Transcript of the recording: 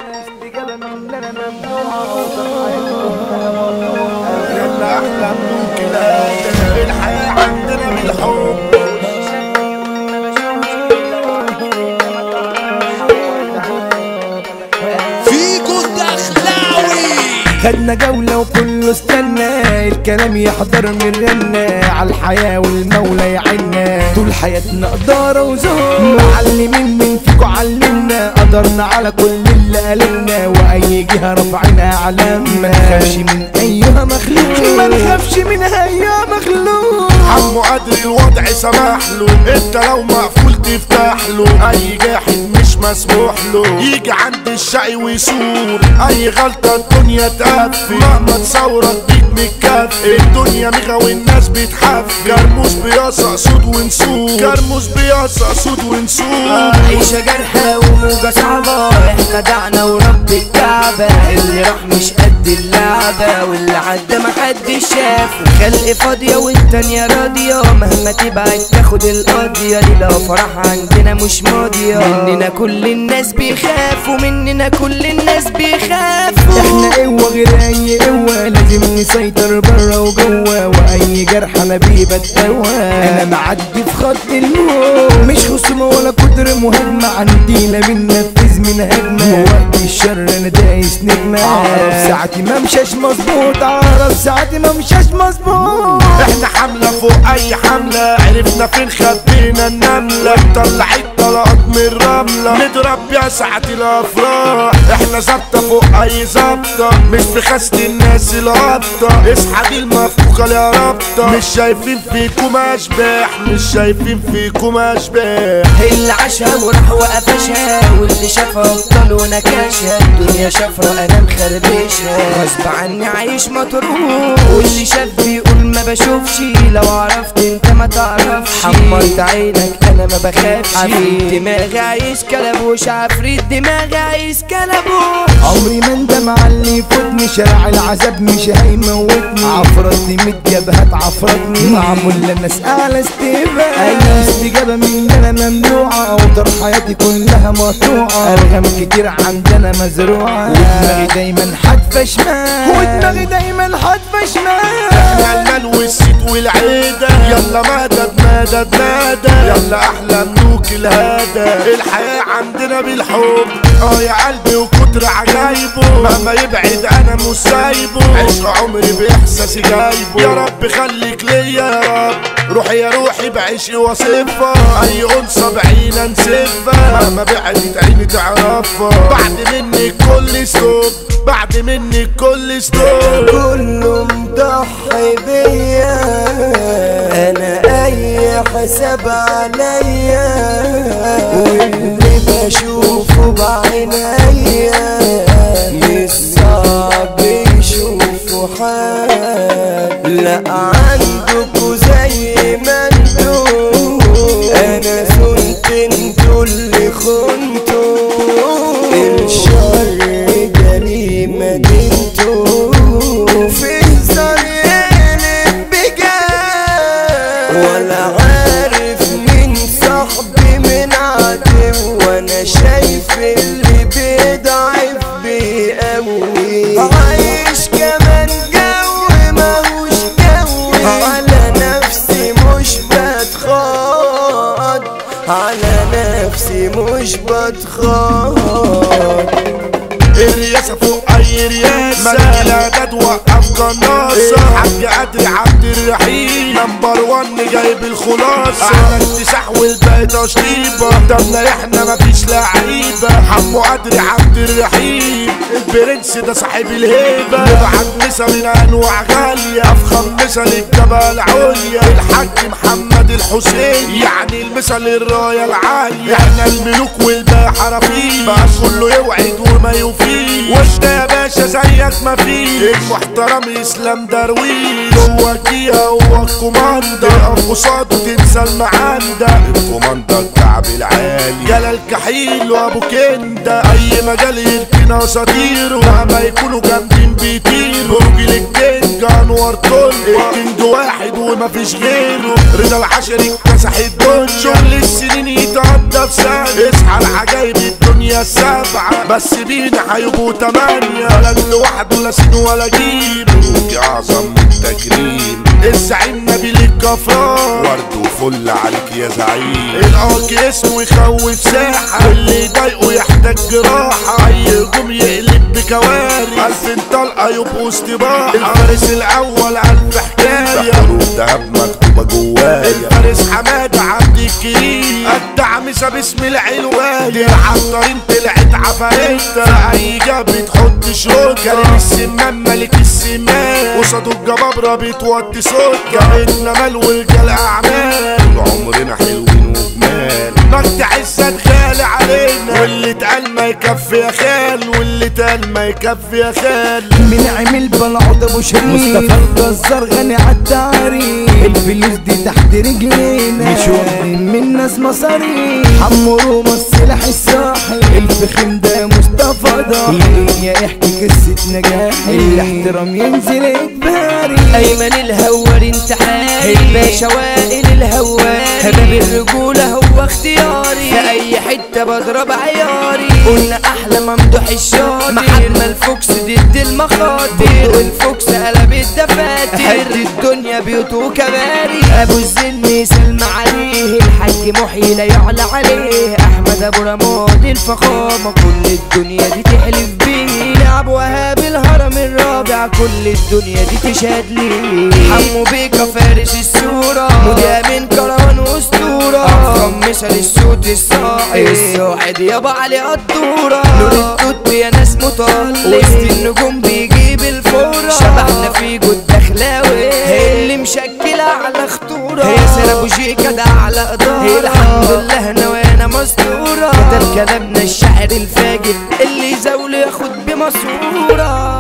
استجابة مننا ممنوعة يلا احلى ملوك الادب الحياة عندنا بالحب فيكو الدخلاوي خدنا جولة وكله استنى الكلام يحضر من رنا على الحياة والمولى يعنا طول حياتنا قدارة وزهور معلمين من فيكو علمنا قدرنا على كل اللي قالنا وأي جهة رفعنا علامة ما نخافش من أيها مخلوق ما نخافش من أيها مخلوق عمو قدر الوضع سمح له انت لو مقفول تفتح له اي جاحد مش مسموح له يجي عند الشقي ويسور اي غلطة الدنيا تقفل مهما تصورك بيك متكفي الدنيا ميغا والناس بتحفل كرموس بيصع صوت ونسور كرموس بيصع صوت ونسور عيشة جرحى وموجة صعبة احنا دعنا ورب الكعبة اللي راح مش قد اللعبة واللي عدى محدش شافه خلق فاضية والتانية راضية مهما تبعد تاخد القضية ليلة فرح عندنا مش ماضية مننا كل الناس بيخافوا مننا كل الناس بيخافوا احنا قوة غير اي قوة لازم نسيطر برا وجوه واي جرح انا بيه بتقوى انا معدي في خط الموت مش خصومة ولا قدر مهمة عندي لا بننفذ من هجمة وقت الشر انا دايس نجمة اعرف ساعتي ما مشاش مظبوط اعرف ساعتي ما مشاش مظبوط احنا حملة فوق اي حملة عرفنا فين خبينا النملة طلعت طلقات من الرملة نضرب بيها ساعة الافراح احنا ظابطة فوق اي ظابطة مش في خسة الناس الهابطة اصحى دي المفكوكة يا رابطة مش شايفين فيكم اشباح مش شايفين فيكم اشباح اللي عاشها وراح وقفشها واللي شافها ابطال ونكشها الدنيا شفرة انا مخربشها غصب عني عايش مطروح واللي شاف بيقول ما بشوفش لو عرفت انت ما تعرفش حمرت عينك انا ما بخافش عفريت دماغي عايز كلبوش عفريت دماغي عايز كلبوش عمري ما اندم على اللي يفوتني شارع العذاب مش هيموتني عفرتني متجبهات عفرتني معمول لناس اعلى استيبان اي استجابه مننا ممنوعه اوتار حياتي كلها مقطوعه ارغام كتير عندنا مزروعه ودماغي دايما حادفه شمال ودماغي دايما حادفه شمال احنا المال والسيد والعيدة يلا مدد مدد مدد يلا احلى ملوك الهدى الحياة عندنا بالحب اه يا قلبي وكتر عجايبه مهما يبعد انا مش سايبه عشق عمري باحساسي جايبه يا رب خليك ليا يا رب روحي يا روحي بعيشي وصفها اي انثى بعينا نسفها مهما بعدت عيني تعرفها بعد منك كل ستوب بعد منك كل ستوب كله مضحي بيا انا اي حساب عليا واللي بشوفه بعينيا مش صعب يشوفوا حد لا عندكوا زي ما انتوا انا كنت انتوا اللي خنتوا الشر جريمة انتوا في صريان بجد ولا عارف مين صاحبي من عدو وانا شايف اللي بيضعف بيقوي عايش كمان جو ماهوش جوي على نفسي مش بتخاض على نفسي مش بتخاض الرياسة فوق أي رياسة ملك الإعداد وقف قناصة حاج قدري عبد الرحيم نمبر وان جايب الخلاصة أحلى اكتساح والباقي تشطيبة قدامنا احنا مفيش لعيبة حمو قدري عبد الرحيم البرنس ده صاحب الهيبة نبعت مثل أنواع غالية أفخم مثل الجبهة العليا الحاج محمد الحسين يعني المثل الراية العالية احنا الملوك والباقي حرفيين بقى كله يوعد وما يوفيش وانت يا باشا زيك ما فيش المحترم اسلام درويش هو كيا هو الكوماندا اقف قصاده تنسى المعانده الكوماندا الكعب العالي جلال كحيل وابو كندا اي مجال يركن اساطيره مهما يكونوا جامدين بيطيروا راجل الكينج انور طل الكينج واحد ومفيش غيره رضا العشري اكتسح الدنيا شغل السنين يتعدى في سنه اصحى العجايب الدنيا الدنيا السبعة بس بينا هيبقوا تمانية بلد لوحده لا سين ولا جيم ملوك اعظم من التكريم الزعيم نبيل الكفار ورد وفل عليك يا زعيم الارك اسمه يخوف ساحة واللي يضايقه يحتاج جراحة اي هجوم يقلب بكوارث الف طلقة يبقوا استباحة الفارس الاول الف حكاية حروف دهب مكتوبة جوايا الفارس حمادة عبد الكريم الدعمسة باسم العلواية العطارين طلعت عفاريتة اي جاب تحط شوكة كريم السمان ملك السمان قصاده الجبابرة بتوطي صوت جابتنا مال والجال اعمال طول عمرنا حلوين وجمال مجد عزت غالي علينا واللي اتقال ما يكفي يا خال واللي اتقال ما يكفي يا خال من عمل بلعوض ابو شريف مصطفى الجزار غني عالتعريف الفلوس دي تحت رجلينا مش واخدين من ناس مصاريف حمروا السلاح الصاحي الفخم ده مصطفى ده الدنيا يحكي قصة نجاح الاحترام ينزل اجباري ايمن الهوار انت حالي الباشا وائل الهواري باب الرجولة هو اختياري في اي حتة بضرب عياري قلنا احلى ممدوح الشاطر محمد الفوكس ضد المخاطر الفوكس قلب الدفاتر حد الدنيا بيوت وكباري ابو الزن سلم عليه الحاج محيي لا يعلى عليه احمد ابو رماد الفخامة كل الدنيا دي تحلف بيه ابو وهاب الهرم الرابع كل الدنيا دي تشهد ليه حمو بيكا فارس الصورة مذيع من كروان واسطورة اكرم مثل الصوت الصاعد الساعد يابا علي قدورة نور التوت يا ناس مطل وسط النجوم بيجيب الفورة شبحنا في جود دخلاوي اللي مشكلة على خطورة هي سنة ابو شيكا ده على قدارة الحمد لله نوانا مستورة كتب كلامنا الشاعر الفاجر اللي يزاول ياخد بمسورة